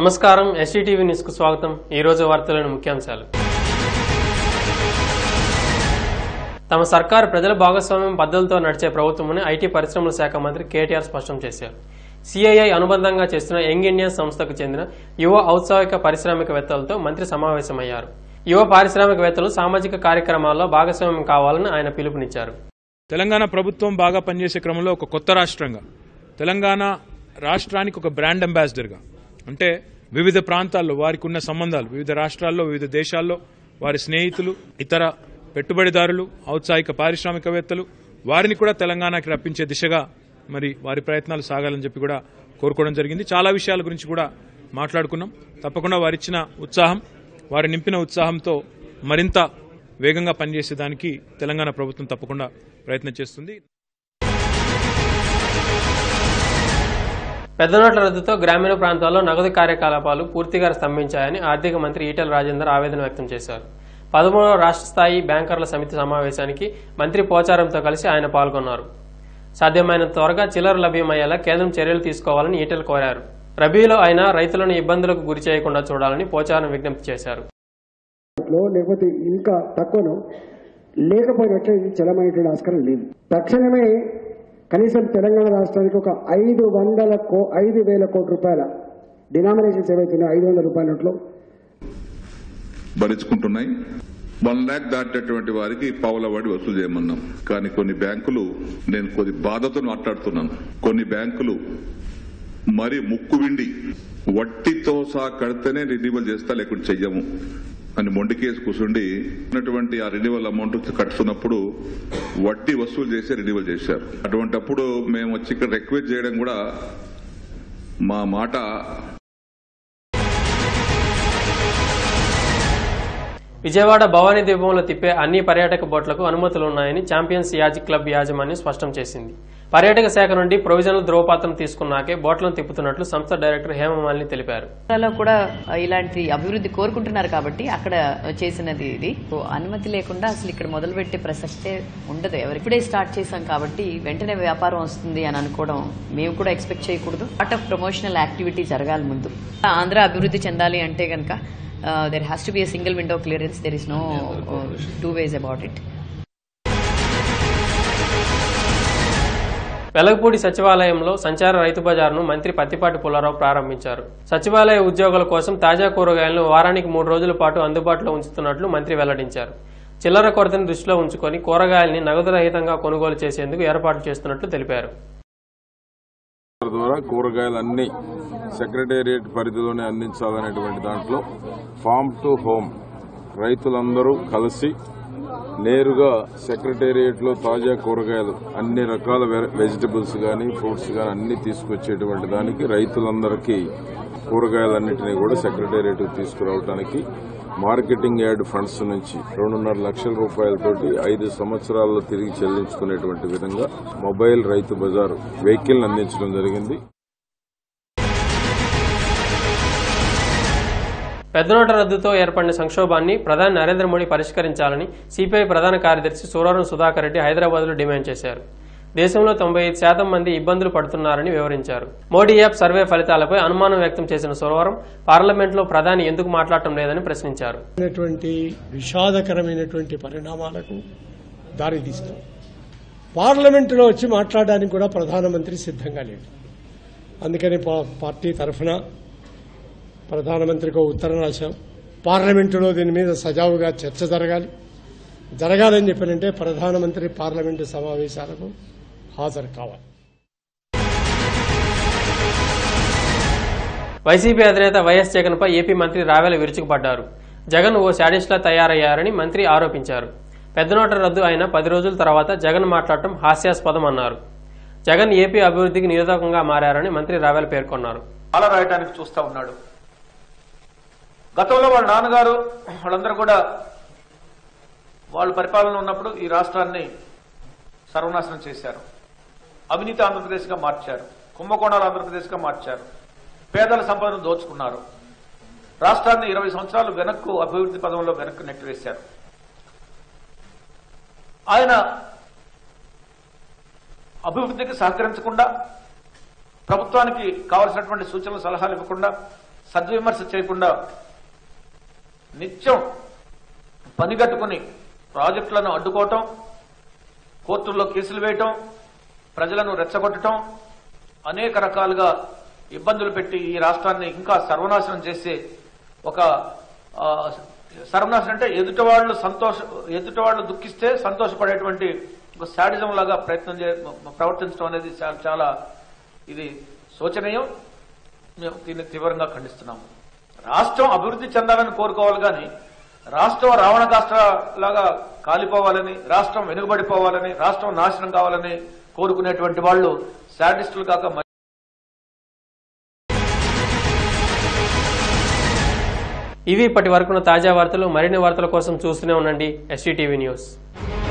నమస్కారం STTV news కు స్వాగతం ఈ రోజు వార్తలోని ముఖ్యాంశాలు తమ సర్కారు ప్రజల భాగస్వామ్యం పద్ధతులతో నడిచే ప్రభుత్వమని ఐటీ పరిశ్రమల శాఖ మంత్రి కేటీఆర్ స్పష్టం చేశారు సిఐఐ అనుబంధంగా చేస్తున్న యంగ్ ఇండియా సంస్థకు చెందిన యువ ఔత్సాహిక పారిశ్రామికవేత్తలతో మంత్రి సమావేశమయ్యారు యువ పారిశ్రామికవేత్తలు సామాజిక కార్యక్రమాల్లో భాగస్వామ్యం కావాలని ఆయన పిలుపునిచ్చారు తెలంగాణ ప్రభుత్వం బాగా పనిచేసే క్రమంలో ఒక కొత్త రాష్ట్రంగా తెలంగాణ రాష్ట్రానికి ఒక బ్రాండ్ అంబాసిడర్గా అంటే వివిధ ప్రాంతాల్లో వారికి ఉన్న సంబంధాలు వివిధ రాష్ట్రాల్లో వివిధ దేశాల్లో వారి స్నేహితులు ఇతర పెట్టుబడిదారులు ఔత్సాహిక పారిశ్రామికవేత్తలు వారిని కూడా తెలంగాణకి రప్పించే దిశగా మరి వారి ప్రయత్నాలు సాగాలని చెప్పి కూడా కోరుకోవడం జరిగింది చాలా విషయాల గురించి కూడా మాట్లాడుకున్నాం తప్పకుండా వారిచ్చిన ఉత్సాహం వారి నింపిన ఉత్సాహంతో మరింత వేగంగా పనిచేసేదానికి తెలంగాణ ప్రభుత్వం తప్పకుండా ప్రయత్నం చేస్తుంది పెద్ద నోట్ల రద్దుతో గ్రామీణ ప్రాంతాల్లో నగదు కార్యకలాపాలు పూర్తిగా స్తంభించాయని ఆర్థిక మంత్రి ఈటెల రాజేందర్ ఆవేదన వ్యక్తం చేశారు పదమూడవ రాష్ట్ర స్థాయి బ్యాంకర్ల సమితి సమావేశానికి మంత్రి పోచారంతో కలిసి ఆయన పాల్గొన్నారు సాధ్యమైనంత త్వరగా చిల్లర లభ్యమయ్యేలా కేంద్రం చర్యలు తీసుకోవాలని ఈటెల కోరారు రబీలో అయినా రైతులను ఇబ్బందులకు గురి చేయకుండా చూడాలని పోచారం విజ్ఞప్తి చేశారు లో లేకపోతే ఇంకా తక్కువనో లేకపోయినట్లే ఇది చలమైనటువంటి ఆస్కారం లేదు తక్షణమే కనీసం తెలంగాణ రాష్ట్రానికి ఒక ఐదు వందల కో ఐదు వేల కోట్ల రూపాయల డినామినేషన్స్ ఏవైతున్నాయో ఐదు వందల రూపాయల నోట్లో భరించుకుంటున్నాయి వన్ ల్యాక్ దాటేటువంటి వారికి పావుల వడ్డీ వసూలు చేయమన్నాం కానీ కొన్ని బ్యాంకులు నేను కొద్ది బాధతో మాట్లాడుతున్నాను కొన్ని బ్యాంకులు మరి ముక్కు విండి వడ్డీతో సహా కడితేనే రెన్యువల్ చేస్తా లేకుంటే చెయ్యము అని మొండికేసి కూర్చుండి ఉన్నటువంటి ఆ రెన్యువల్ అమౌంట్ కట్టుతున్నప్పుడు వడ్డీ వసూలు చేసి రెన్యువల్ చేశారు అటువంటప్పుడు మేము వచ్చి ఇక్కడ రిక్వెస్ట్ చేయడం కూడా మా మాట విజయవాడ భవానీ ద్వీపంలో తిప్పే అన్ని పర్యాటక బోట్లకు అనుమతులు ఉన్నాయని ఛాంపియన్స్ యాజ్ క్లబ్ యాజమాన్యం స్పష్టం చేసింది పర్యాటక శాఖ నుండి ప్రొవిజనల్ ధ్రువపత్రం తీసుకున్నాకే బోట్లను తిప్పుతున్నట్లు సంస్థ డైరెక్టర్ హేమమాలిని తెలిపారు లో కూడా ఇలాంటి అభివృద్ధి కోరుకుంటున్నారు కాబట్టి అక్కడ చేసినది ఇది సో అనుమతి లేకుండా అసలు ఇక్కడ మొదలుపెట్టే ప్రసక్తే ఉండదు ఎవరు ఇప్పుడే స్టార్ట్ చేశాం కాబట్టి వెంటనే వ్యాపారం వస్తుంది అని అనుకోవడం మేము కూడా ఎక్స్పెక్ట్ చేయకూడదు పార్ట్ ఆఫ్ ప్రమోషనల్ యాక్టివిటీ జరగాలి ముందు ఆంధ్ర అభివృద్ధి చెందాలి అంటే కనుక there has to be a single window clearance there is no two ways about it Velagapudi సచివాలయంలో సంచార రైతు బజార్ను మంత్రి పత్తిపాటి పుల్లారావు ప్రారంభించారు సచివాలయ ఉద్యోగుల కోసం తాజా కూరగాయలను వారానికి మూడు రోజుల పాటు అందుబాటులో ఉంచుతున్నట్లు మంత్రి వెల్లడించారు చిల్లర కొరతను దృష్టిలో ఉంచుకొని కూరగాయల్ని నగదు రహితంగా కొనుగోలు చేసేందుకు ఏర్పాట్లు చేస్తున్నట్లు తెలిపారు ద్వారా కూరగాయలన్నీ సెక్రటేరియట్ పరిధిలోనే అందించాలనేటువంటి దాంట్లో ఫామ్ టు హోమ్ రైతులందరూ కలిసి నేరుగా సెక్రటేరియట్ లో తాజా కూరగాయలు అన్ని రకాల వె- వెజిటబుల్స్ గానీ ఫ్రూట్స్ గానీ అన్ని తీసుకొచ్చేటువంటి దానికి రైతులందరికీ కూరగాయలన్నింటినీ కూడా సెక్రటేరియట్ తీసుకురావడానికి మార్కెటింగ్ యార్డ్ ఫండ్స్ నుంచి రెండున్నర లక్షల రూపాయలతోటి ఐదు సంవత్సరాల్లో తిరిగి చెల్లించుకునేటువంటి విధంగా మొబైల్ రైతు బజార్ వెహికల్ అందించడం జరిగింది పెద్ద నోట్ల రద్దుతో ఏర్పడిన సంక్షోభాన్ని ప్రధాని నరేంద్ర మోడీ పరిష్కరించాలని సిపిఐ ప్రధాన కార్యదర్శి సూరవరం సుధాకర్ రెడ్డి హైదరాబాద్లో డిమాండ్ చేశారు దేశంలో తొంభై ఐదు శాతం మంది ఇబ్బందులు పడుతున్నారని వివరించారు మోడీ యాప్ సర్వే ఫలితాలపై అనుమానం వ్యక్తం చేసిన సురవరం పార్లమెంట్లో ప్రధాని ఎందుకు మాట్లాడటం లేదని ప్రశ్నించారు అయినటువంటి విషాదకరమైనటువంటి పరిణామాలకు దారితీస్తాం పార్లమెంటులో వచ్చి మాట్లాడడానికి కూడా ప్రధానమంత్రి సిద్ధంగా లేడు అందుకని పా- పార్టీ తరఫున ప్రధానమంత్రికి ఒక ఉత్తరం రాశాం పార్లమెంటులో దీని మీద సజావుగా చర్చ జరగాలి జరగాలని చెప్పినంటే ప్రధానమంత్రి పార్లమెంటు సమావేశాలకు హాజరు కావాలి వైసీపీ అధినేత వైఎస్ జగన్ పై ఏపీ మంత్రి రావెల విరుచుకుపడ్డారు జగన్ ఓ శాడిస్ట్లా తయారయ్యారని మంత్రి ఆరోపించారు పెద్ద నోట్ల రద్దు అయిన పది రోజుల తర్వాత జగన్ మాట్లాడటం హాస్యాస్పదం అన్నారు జగన్ ఏపీ అభివృద్ధికి నిరోధకంగా మారారని మంత్రి రావెల పేర్కొన్నారు అలా రాయటానికి చూస్తా ఉన్నాడు గతంలో వాళ్ళ నాన్నగారు వాళ్ళందరూ కూడా వాళ్ళ పరిపాలన ఉన్నప్పుడు ఈ రాష్ట్రాన్ని సర్వనాశనం చేశారు అవినీతి ఆంధ్రప్రదేశ్గా మార్చారు కుంభకోణాలు ఆంధ్రప్రదేశ్గా మార్చారు పేదల సంపదను దోచుకున్నారు రాష్ట్రాన్ని ఇరవై సంవత్సరాలు వెనక్కు అభివృద్ధి పదంలో వెనక్కు నెట్టివేశారు ఆయన అభివృద్ధికి సహకరించకుండా ప్రభుత్వానికి కావలసినటువంటి సూచనలు సలహాలు ఇవ్వకుండా సద్విమర్శ చేయకుండా నిత్యం పనిగట్టుకుని ప్రాజెక్టులను అడ్డుకోవటం కోర్టుల్లో కేసులు వేయటం ప్రజలను రెచ్చగొట్టడం అనేక రకాలుగా ఇబ్బందులు పెట్టి ఈ రాష్ట్రాన్ని ఇంకా సర్వనాశనం చేసే ఒక ఆ, సర్వనాశనం అంటే ఎదుటి వాళ్ళు సంతోష ఎదుటి వాళ్ళు దుఃఖిస్తే సంతోషపడేటువంటి ఒక శాడిజం లాగా ప్రయత్నం చే ప్రవర్తించడం అనేది చాలా చాలా ఇది శోచనీయం మేము దీన్ని తీవ్రంగా ఖండిస్తున్నాము రాష్ట్రం అభివృద్ధి చెందాలని కోరుకోవాలి కానీ రాష్ట్రం రావణ కాష్ట్ర లాగా కాలిపోవాలని రాష్ట్రం వెనుకబడిపోవాలని రాష్ట్రం నాశనం కావాలని కోరుకునేటువంటి వాళ్ళు శాడిస్టులు కాక మరి- ఇవి ఇప్పటి వరకున్న తాజా వార్తలు మరిన్ని వార్తల కోసం చూస్తూనే ఉండండి ఎస్టీటీవీ న్యూస్